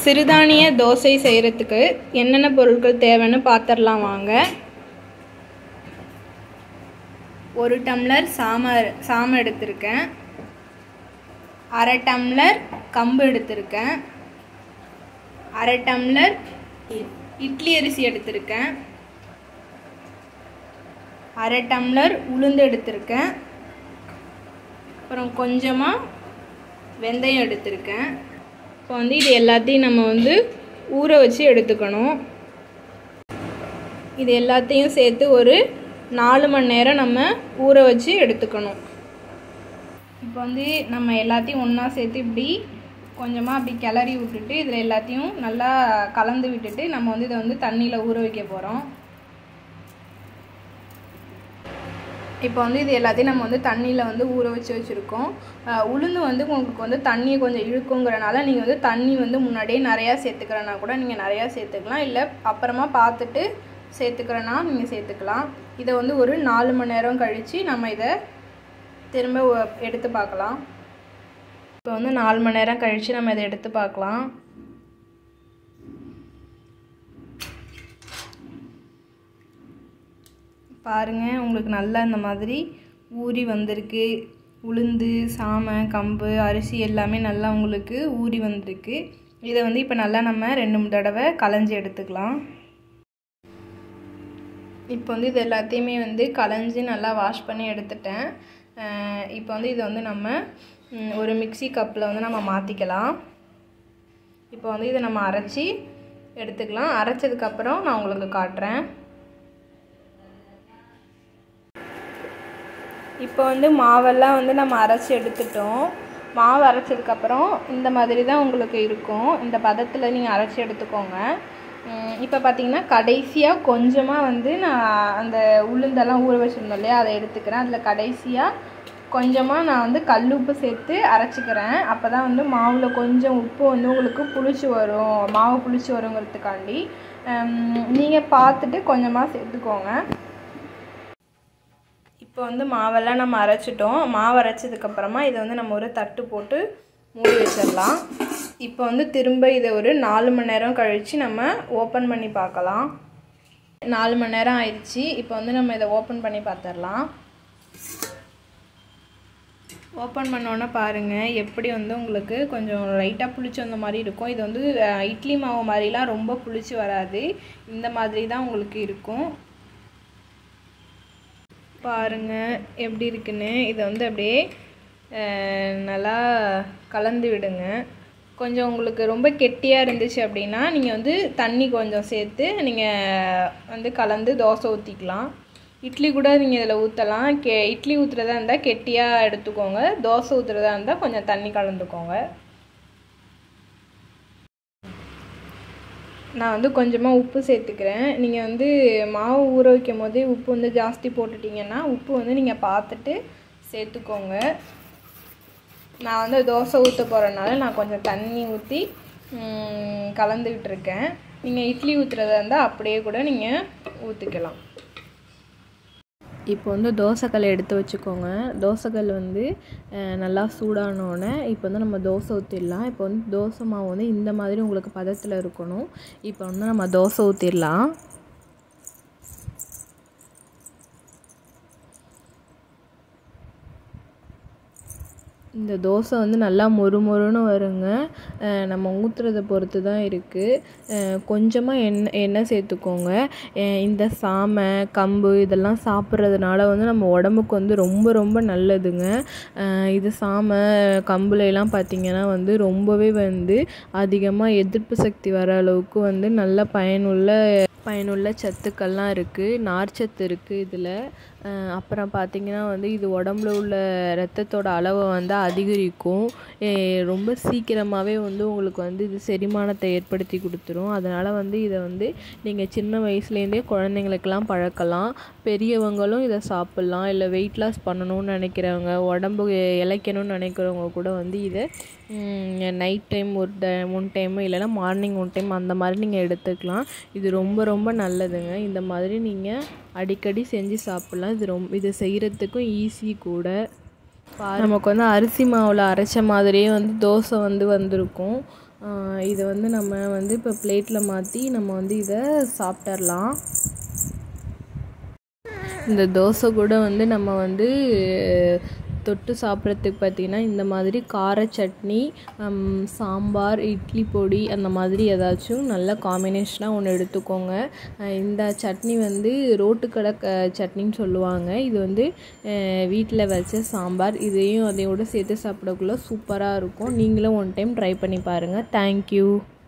சிறுதானிய தோசை செய்கிறதுக்கு என்னென்ன பொருட்கள் தேவைன்னு பார்த்துடலாம் வாங்க ஒரு டம்ளர் சாம சாம எடுத்திருக்கேன் அரை டம்ளர் கம்பு எடுத்திருக்கேன் அரை டம்ளர் இ- இட்லி அரிசி எடுத்திருக்கேன் அரை டம்ளர் உளுந்து எடுத்திருக்கேன் அப்புறம் கொஞ்சமாக வெந்தயம் எடுத்திருக்கேன் இப்போ வந்து இது எல்லாத்தையும் நம்ம வந்து ஊற வச்சு எடுத்துக்கணும் இது எல்லாத்தையும் சேர்த்து ஒரு நாலு மணி நேரம் நம்ம ஊற வச்சு எடுத்துக்கணும் இப்போ வந்து நம்ம எல்லாத்தையும் ஒன்றா சேர்த்து இப்படி கொஞ்சமாக அப்படி கிளறி விட்டுட்டு இதில் எல்லாத்தையும் நல்லா கலந்து விட்டுட்டு நம்ம வந்து இதை வந்து தண்ணியில் ஊற வைக்க போகிறோம் இப்போ வந்து இது எல்லாத்தையும் நம்ம வந்து தண்ணியில் வந்து ஊற வச்சு வச்சுருக்கோம் அஹ் உளுந்து வந்து உங்களுக்கு வந்து தண்ணியை கொஞ்சம் இழுக்குங்கிறனால நீங்கள் வந்து தண்ணி வந்து முன்னாடியே நிறையா சேர்த்துக்கிறனா கூட நீங்கள் நிறையா சேர்த்துக்கலாம் இல்லை அப்புறமா பார்த்துட்டு சேர்த்துக்கிறனா நீங்கள் சேர்த்துக்கலாம் இதை வந்து ஒரு நாலு மணி நேரம் கழித்து நம்ம இதை திரும்ப ஒ- எடுத்து பார்க்கலாம் இப்போ வந்து நாலு மணி நேரம் கழித்து நம்ம இதை எடுத்து பார்க்கலாம் பாருங்க உங்களுக்கு நல்லா இந்த மாதிரி ஊறி வந்திருக்கு உளுந்து சாமை கம்பு அரிசி எல்லாமே நல்லா உங்களுக்கு ஊறி வந்திருக்கு இதை வந்து இப்போ நல்லா நம்ம ரெண்டு மூணு தடவை களைஞ்சி எடுத்துக்கலாம் இப்போ வந்து இது எல்லாத்தையுமே வந்து களைஞ்சி நல்லா வாஷ் பண்ணி எடுத்துட்டேன் அஹ் இப்போ வந்து இதை வந்து நம்ம ம், ஒரு மிக்ஸி கப்பில் வந்து நம்ம மாற்றிக்கலாம் இப்போ வந்து இதை நம்ம அரைச்சி எடுத்துக்கலாம் அரைச்சதுக்கப்புறம் நான் உங்களுக்கு காட்டுறேன் இப்போ வந்து மாவெல்லாம் வந்து நம்ம அரைச்சி எடுத்துட்டோம் மாவு அரைச்சதுக்கப்புறம் இந்த மாதிரி தான் உங்களுக்கு இருக்கும் இந்த பதத்தில் நீங்கள் அரைச்சி எடுத்துக்கோங்க உம், இப்போ பார்த்தீங்கன்னா கடைசியாக கொஞ்சமாக வந்து நான் அந்த உளுந்தெல்லாம் ஊற வச்சுருந்தோம் இல்லையா அதை எடுத்துக்கிறேன் அதில் கடைசியாக கொஞ்சமாக நான் வந்து கல் உப்பு சேர்த்து அரைச்சிக்கிறேன் அப்போ தான் வந்து மாவில் கொஞ்சம் உப்பு வந்து உங்களுக்கு புளிச்சு வரும் மாவு புளிச்சு வருங்கிறதுக்காண்டி நீங்கள் பார்த்துட்டு கொஞ்சமாக சேர்த்துக்கோங்க இப்போ வந்து மாவெல்லாம் நம்ம அரைச்சிட்டோம் மாவு அரைச்சதுக்கப்புறமா இதை வந்து நம்ம ஒரு தட்டு போட்டு மூடி வச்சிடலாம் இப்போ வந்து திரும்ப இதை ஒரு நாலு மணி நேரம் கழித்து நம்ம ஓப்பன் பண்ணி பார்க்கலாம் நாலு மணி நேரம் ஆயிடுச்சு இப்போ வந்து நம்ம இதை ஓப்பன் பண்ணி பார்த்துடலாம் ஓப்பன் பண்ணோன்னே பாருங்கள் எப்படி வந்து உங்களுக்கு கொஞ்சம் லைட்டாக புளிச்சு வந்த மாதிரி இருக்கும் இது வந்து அஹ், இட்லி மாவு மாதிரிலாம் ரொம்ப புளிச்சு வராது இந்த மாதிரி தான் உங்களுக்கு இருக்கும் பாருங்க எப்படி இருக்குன்னு இதை வந்து அப்படியே அஹ், நல்லா கலந்து விடுங்க கொஞ்சம் உங்களுக்கு ரொம்ப கெட்டியாக இருந்துச்சு அப்படின்னா நீங்கள் வந்து தண்ணி கொஞ்சம் சேர்த்து நீங்கள் வந்து கலந்து தோசை ஊற்றிக்கலாம் இட்லி கூட நீங்கள் இதில் ஊற்றலாம் கெ இட்லி ஊற்றுறதா இருந்தால் கெட்டியாக எடுத்துக்கோங்க தோசை ஊற்றுறதா இருந்தால் கொஞ்சம் தண்ணி கலந்துக்கோங்க நான் வந்து கொஞ்சமாக உப்பு சேர்த்துக்கிறேன் நீங்கள் வந்து மாவு ஊற வைக்கும் போதே உப்பு வந்து ஜாஸ்தி போட்டுட்டிங்கன்னா உப்பு வந்து நீங்கள் பார்த்துட்டு சேர்த்துக்கோங்க நான் வந்து தோசை ஊற்ற போகிறனால நான் கொஞ்சம் தண்ணி ஊற்றி கலந்து விட்டுருக்கேன் நீங்கள் இட்லி ஊற்றுறதா இருந்தால் அப்படியே கூட நீங்கள் ஊற்றிக்கலாம் இப்போ வந்து தோசைக்கல் எடுத்து வச்சுக்கோங்க தோசைக்கல் வந்து அஹ், நல்லா சூடானோடனே இப்போ வந்து நம்ம தோசை ஊற்றிடலாம் இப்போ வந்து தோசை மாவு வந்து இந்த மாதிரி உங்களுக்கு பதத்தில் இருக்கணும் இப்போ வந்து நம்ம தோசை ஊற்றிடலாம் இந்த தோசை வந்து நல்லா மொறு மொறுன்னு வருங்க அஹ் நம்ம ஊற்றுறத பொறுத்து தான் இருக்குது கொஞ்சமாக எண்ணெய் எண்ணெய் சேர்த்துக்கோங்க அஹ் இந்த சாமை கம்பு இதெல்லாம் சாப்பிட்றதுனால வந்து நம்ம உடம்புக்கு வந்து ரொம்ப ரொம்ப நல்லதுங்க அஹ் இது சாமை கம்புல எல்லாம் பார்த்திங்கன்னா வந்து ரொம்பவே வந்து அதிகமாக எதிர்ப்பு சக்தி வர அளவுக்கு வந்து நல்ல பயனுள்ள பயனுள்ள சத்துக்கள்லாம் இருக்குது நார்ச்சத்து இருக்குது இதில் அப்புறம் பார்த்திங்கன்னா வந்து இது உடம்புல உள்ள ரத்தத்தோட அளவை வந்து அதிகரிக்கும் அஹ் ரொம்ப சீக்கிரமாகவே வந்து உங்களுக்கு வந்து இது செரிமானத்தை ஏற்படுத்தி கொடுத்துரும் அதனால் வந்து இதை வந்து நீங்கள் சின்ன வயசுலேருந்தே குழந்தைங்களுக்கெல்லாம் பழக்கலாம் பெரியவங்களும் இதை சாப்பிட்லாம் இல்லை வெயிட் லாஸ் பண்ணணும்னு நினைக்கிறவங்க உடம்பு இளைக்கணும்னு நினைக்கிறவங்க கூட வந்து இதை நைட் டைம் ஒரு ட ஒன் டைம் இல்லைன்னா மார்னிங் ஒன் டைம் அந்த மாதிரி நீங்கள் எடுத்துக்கலாம் இது ரொம்ப ரொம்ப நல்லதுங்க இந்த மாதிரி நீங்கள் அடிக்கடி செஞ்சு சாப்பிட்லாம் இது ரொம்ப இது செய்கிறதுக்கும் ஈஸி கூட பா- நமக்கு வந்து அரிசி மாவில் அரைச்ச மாதிரியே வந்து தோசை வந்து வந்திருக்கும் இதை வந்து நம்ம வந்து இப்போ பிளேட்டில் மாற்றி நம்ம வந்து இதை சாப்பிட்றலாம் இந்த தோசை கூட வந்து நம்ம வந்து தொட்டு சாப்பிட்றதுக்கு பார்த்திங்கன்னா இந்த மாதிரி கார சட்னி சாம்பார் இட்லி பொடி அந்த மாதிரி ஏதாச்சும் நல்ல காம்பினேஷனாக ஒன்று எடுத்துக்கோங்க இந்த சட்னி வந்து ரோட்டுக்கடை சட்னின்னு சொல்லுவாங்க இது வந்து வீட்டில் வச்ச சாம்பார் இதையும் அதையோடு சேர்த்து சாப்பிடக்குள்ள சூப்பராக இருக்கும் நீங்களும் ஒன் டைம் ட்ரை பண்ணி பாருங்கள் தேங்க்யூ